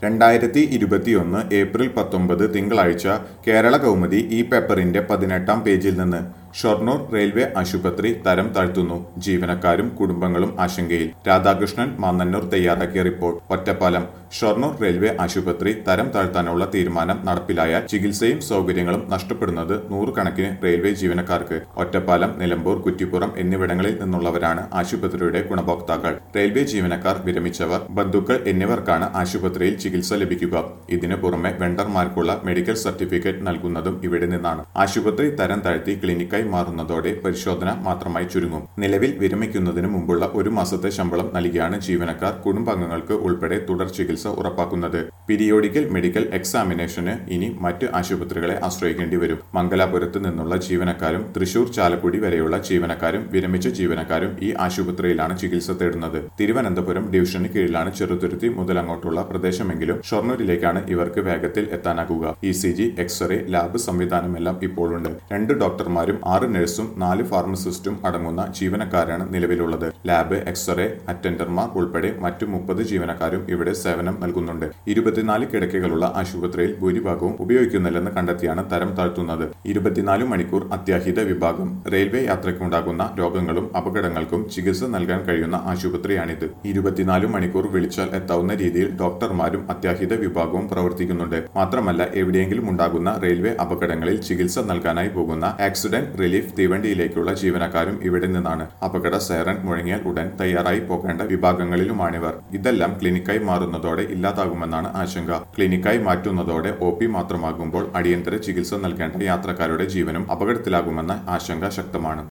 രണ്ടായിരത്തി ഇരുപത്തിയൊന്ന് ഏപ്രിൽ പത്തൊമ്പത് തിങ്കളാഴ്ച കേരള കൗമുദി ഈ പേപ്പറിന്റെ പതിനെട്ടാം പേജിൽ നിന്ന് ഷൊർണൂർ റെയിൽവേ ആശുപത്രി തരം താഴ്ത്തുന്നു ജീവനക്കാരും കുടുംബങ്ങളും ആശങ്കയിൽ രാധാകൃഷ്ണൻ മാന്നന്നൂർ തയ്യാറാക്കിയ റിപ്പോർട്ട് ഒറ്റപ്പാലം ഷൊർണൂർ റെയിൽവേ ആശുപത്രി തരം താഴ്ത്താനുള്ള തീരുമാനം നടപ്പിലായാൽ ചികിത്സയും സൗകര്യങ്ങളും നഷ്ടപ്പെടുന്നത് നൂറുകണക്കിന് റെയിൽവേ ജീവനക്കാർക്ക് ഒറ്റപ്പാലം നിലമ്പൂർ കുറ്റിപ്പുറം എന്നിവിടങ്ങളിൽ നിന്നുള്ളവരാണ് ആശുപത്രിയുടെ ഗുണഭോക്താക്കൾ റെയിൽവേ ജീവനക്കാർ വിരമിച്ചവർ ബന്ധുക്കൾ എന്നിവർക്കാണ് ആശുപത്രിയിൽ ചികിത്സ ലഭിക്കുക ഇതിനു പുറമെ വെണ്ടർമാർക്കുള്ള മെഡിക്കൽ സർട്ടിഫിക്കറ്റ് നൽകുന്നതും ഇവിടെ നിന്നാണ് ആശുപത്രി തരം താഴ്ത്തി ക്ലിനിക്കായി മാറുന്നതോടെ പരിശോധന മാത്രമായി ചുരുങ്ങും നിലവിൽ വിരമിക്കുന്നതിന് മുമ്പുള്ള ഒരു മാസത്തെ ശമ്പളം നൽകിയാണ് ജീവനക്കാർ കുടുംബാംഗങ്ങൾക്ക് ഉൾപ്പെടെ തുടർ ചികിത്സ ഉറപ്പാക്കുന്നത് പീരിയോഡിക്കൽ മെഡിക്കൽ എക്സാമിനേഷന് ഇനി മറ്റ് ആശുപത്രികളെ ആശ്രയിക്കേണ്ടി വരും മംഗലാപുരത്ത് നിന്നുള്ള ജീവനക്കാരും തൃശൂർ ചാലക്കുടി വരെയുള്ള ജീവനക്കാരും വിരമിച്ച ജീവനക്കാരും ഈ ആശുപത്രിയിലാണ് ചികിത്സ തേടുന്നത് തിരുവനന്തപുരം ഡിവിഷന് കീഴിലാണ് ചെറുതുരുത്തി മുതൽ അങ്ങോട്ടുള്ള പ്രദേശമെങ്കിലും ഷൊർണൂരിലേക്കാണ് ഇവർക്ക് വേഗത്തിൽ എത്താനാകുക E C G X-ray lab സംവിധാനമെല്ലാം ഇപ്പോഴുണ്ട് രണ്ട് ഡോക്ടർമാരും ആറ് നഴ്സും നാല് ഫാർമസിസ്റ്റും അടങ്ങുന്ന ജീവനക്കാരാണ് നിലവിലുള്ളത് ലാബ് എക്സ്റേ അറ്റൻഡർമാർ ഉൾപ്പെടെ മറ്റു മുപ്പത് ജീവനക്കാരും ഇവിടെ സേവനം നൽകുന്നുണ്ട് ഇരുപത്തിനാല് കിടക്കകളുള്ള ആശുപത്രിയിൽ ഭൂരിഭാഗവും ഉപയോഗിക്കുന്നില്ലെന്ന് കണ്ടെത്തിയാണ് തരം താഴ്ത്തുന്നത് ഇരുപത്തിനാല് മണിക്കൂർ അത്യാഹിത വിഭാഗം റെയിൽവേ യാത്രയ്ക്കുണ്ടാകുന്ന രോഗങ്ങളും അപകടങ്ങൾക്കും ചികിത്സ നൽകാൻ കഴിയുന്ന ആശുപത്രിയാണിത് ഇരുപത്തിനാല് മണിക്കൂർ വിളിച്ചാൽ എത്താവുന്ന രീതിയിൽ ഡോക്ടർമാരും അത്യാഹിത വിഭാഗവും പ്രവർത്തിക്കുന്നുണ്ട് മാത്രമല്ല എവിടെയെങ്കിലും ഉണ്ടാകുന്ന റെയിൽവേ അപകടങ്ങളിൽ ചികിത്സ നൽകാനായി പോകുന്ന ആക്സിഡന്റ് റിലീഫ് തീവണ്ടിയിലേക്കുള്ള ജീവനക്കാരും ഇവിടെ നിന്നാണ് അപകട സൈറൻ മുഴങ്ങിയാൽ ഉടൻ തയ്യാറായി പോകേണ്ട വിഭാഗങ്ങളിലുമാണിവർ ഇതെല്ലാം ക്ലിനിക്കായി മാറുന്നതോടെ ഇല്ലാതാകുമെന്നാണ് ആശങ്ക ക്ലിനിക്കായി മാറ്റുന്നതോടെ ഒ പി മാത്രമാകുമ്പോൾ അടിയന്തര ചികിത്സ നൽകേണ്ട യാത്രക്കാരുടെ ജീവനും അപകടത്തിലാകുമെന്ന ആശങ്ക ശക്തമാണ്